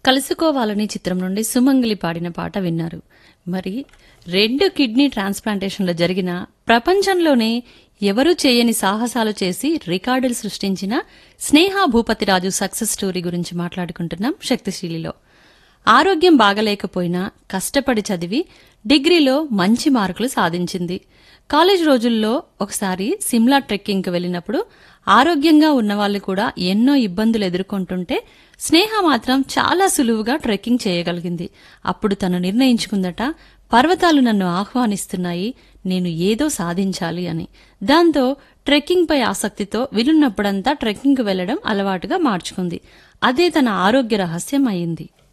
కలుసుకోవాలని చిత్రం నుండి సుమంగలి పాడిన పాట విన్నారు మరి రెండు కిడ్నీ ట్రాన్స్ప్లాంటేషన్లు జరిగిన ప్రపంచంలోనే ఎవరూ చేయని సాహసాలు చేసి రికార్డులు సృష్టించిన స్నేహ భూపతిరాజు సక్సెస్ స్టోరీ గురించి మాట్లాడుకుంటున్నాం శక్తిశీలిలో ఆరోగ్యం బాగలేకపోయినా కష్టపడి చదివి డిగ్రీలో మంచి మార్కులు సాధించింది కాలేజ్ రోజుల్లో ఒకసారి సిమ్లా ట్రెక్కింగ్కి వెళ్ళినప్పుడు ఆరోగ్యంగా ఉన్నవాళ్ళు కూడా ఎన్నో ఇబ్బందులు ఎదుర్కొంటుంటే స్నేహ మాత్రం చాలా సులువుగా ట్రెక్కింగ్ చేయగలిగింది అప్పుడు తను నిర్ణయించుకుందట పర్వతాలు నన్ను ఆహ్వానిస్తున్నాయి నేను ఏదో సాధించాలి అని దాంతో ట్రెక్కింగ్ పై ఆసక్తితో వీలున్నప్పుడంతా ట్రెక్కింగ్కు వెళ్లడం అలవాటుగా మార్చుకుంది అదే తన ఆరోగ్య రహస్యం అయింది